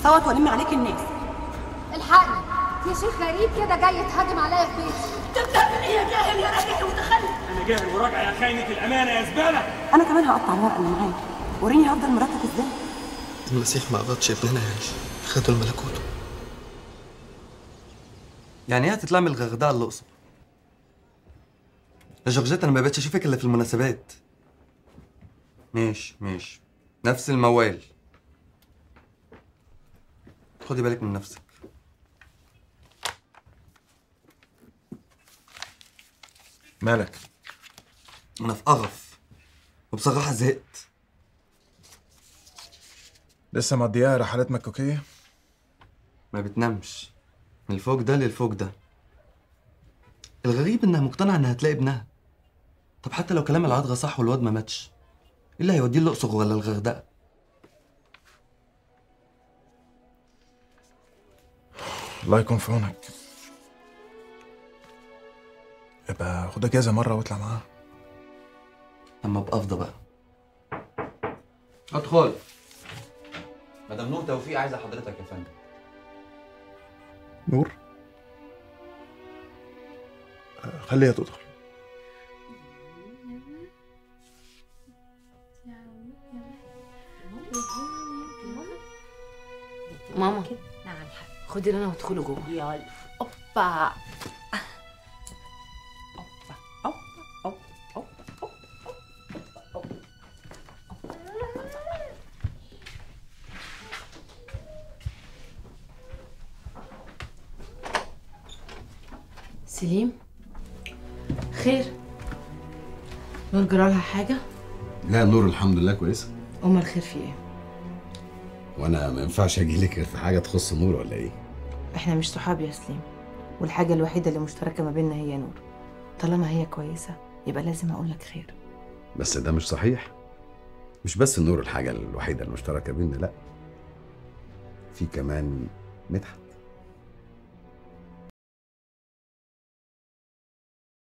هصوت والم عليك الناس الحقني في شيخ غريب كده جاي يتهاجم عليا في بيتي انت بتعمل ايه يا جاهل يا راجل يا متخلف انا جاهل وراجع يا خاينه الامانه يا زباله انا كمان هقطع الورقه اللي معايا وريني هفضل مراتك ازاي المسيح ما قبضش ابننا يعيش خدوا الملكوت يعني ايه هتطلع من الغردقه الاقصر يا جورجيت انا ما بقتش اشوفك الا في المناسبات ماشي ماشي نفس الموال خدي بالك من نفسك مالك انا في قرف وبصراحه زهقت لسه مقضيها رحلات مكوكية ما بتنامش من الفوق ده للفوق ده الغريب انها مقتنعه انها هتلاقي ابنها طب حتى لو كلام العضغة صح والواد ما ماتش ايه اللي هيوديه الاقصر ولا الغردقه الله يكون في عونك يبقى خد اجازة مرة واطلع معاها اما ابقى افضى بقى ادخل مدام نور توفيق عايزه حضرتك يا فندم نور آه، خليها تدخل ماما نعم خدي رنا وادخلوا جوه يلا اوبا سليم خير نور جرالها حاجة؟ لا نور الحمد لله كويسه أمال الخير في إيه؟ وانا ما ينفعش اجي لك في حاجه تخص نور ولا ايه إحنا مش صحاب يا سليم والحاجة الوحيدة اللي مشتركة ما بيننا هي نور طالما هي كويسة يبقى لازم أقول لك خير بس ده مش صحيح مش بس نور الحاجه الوحيده المشتركه بينا لا في كمان مدحت